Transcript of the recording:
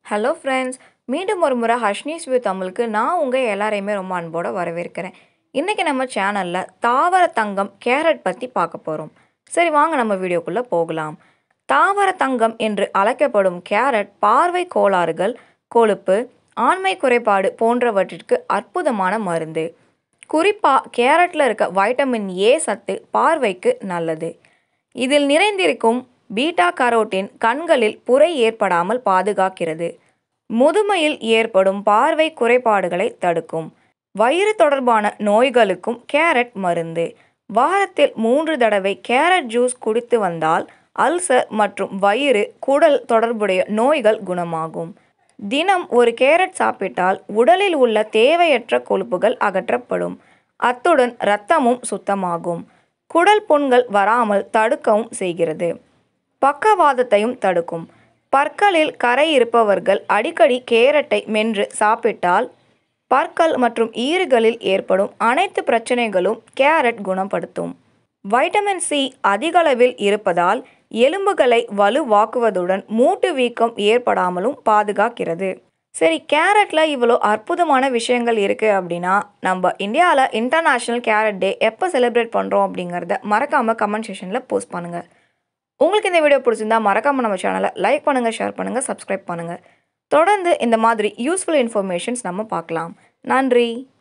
hello friends மீண்டும் ஒரு முறை ஹர்ஷ்னிஸ் வியூ தமிழுக்கு நான் உங்கள் எல்லாரையுமே ரொம்ப அன்போடு வரவேற்கிறேன் இன்றைக்கி நம்ம சேனலில் தாவர தங்கம் கேரட் பற்றி பார்க்க போகிறோம் சரி வாங்க நம்ம வீடியோக்குள்ளே போகலாம் தாவர தங்கம் என்று அழைக்கப்படும் கேரட் பார்வை கோளாறுகள் கொழுப்பு ஆண்மை குறைபாடு போன்றவற்றிற்கு அற்புதமான மருந்து குறிப்பாக கேரட்டில் இருக்க வைட்டமின் ஏ சத்து பார்வைக்கு நல்லது இதில் நிறைந்திருக்கும் பீட்டா கரோட்டின் கண்களில் புரை ஏற்படாமல் பாதுகாக்கிறது முதுமையில் ஏற்படும் பார்வை குறைபாடுகளை தடுக்கும் வயிறு தொடர்பான நோய்களுக்கும் கேரட் மருந்து வாரத்தில் மூன்று தடவை கேரட் ஜூஸ் குடித்து வந்தால் அல்சர் மற்றும் வயிறு குடல் தொடர்புடைய நோய்கள் குணமாகும் தினம் ஒரு கேரட் சாப்பிட்டால் உடலில் உள்ள தேவையற்ற கொழுப்புகள் அகற்றப்படும் அத்துடன் இரத்தமும் சுத்தமாகும் குடல் புண்கள் வராமல் தடுக்கவும் செய்கிறது பக்கவாதத்தையும் தடுக்கும் பற்களில் கரை இருப்பவர்கள் அடிக்கடி கேரட்டை மென்று சாப்பிட்டால் பற்கள் மற்றும் ஈறுகளில் ஏற்படும் அனைத்து பிரச்சனைகளும் கேரட் குணப்படுத்தும் வைட்டமின் சி அதிகளவில் இருப்பதால் எலும்புகளை வலுவாக்குவதுடன் மூட்டு வீக்கம் ஏற்படாமலும் பாதுகாக்கிறது சரி கேரட்டில் இவ்வளோ அற்புதமான விஷயங்கள் இருக்குது அப்படின்னா நம்ம இந்தியாவில் இன்டர்நேஷ்னல் கேரட் டே எப்போ செலிப்ரேட் பண்ணுறோம் அப்படிங்கிறத மறக்காமல் கமெண்ட் செஷனில் போஸ்ட் பண்ணுங்கள் உங்களுக்கு இந்த வீடியோ பிடிச்சிருந்தா மறக்காமல் நம்ம சேனலை லைக் பண்ணுங்கள் ஷேர் பண்ணுங்கள் சப்ஸ்கிரைப் பண்ணுங்கள் தொடர்ந்து இந்த மாதிரி யூஸ்ஃபுல் இன்ஃபர்மேஷன்ஸ் நம்ம பார்க்கலாம் நன்றி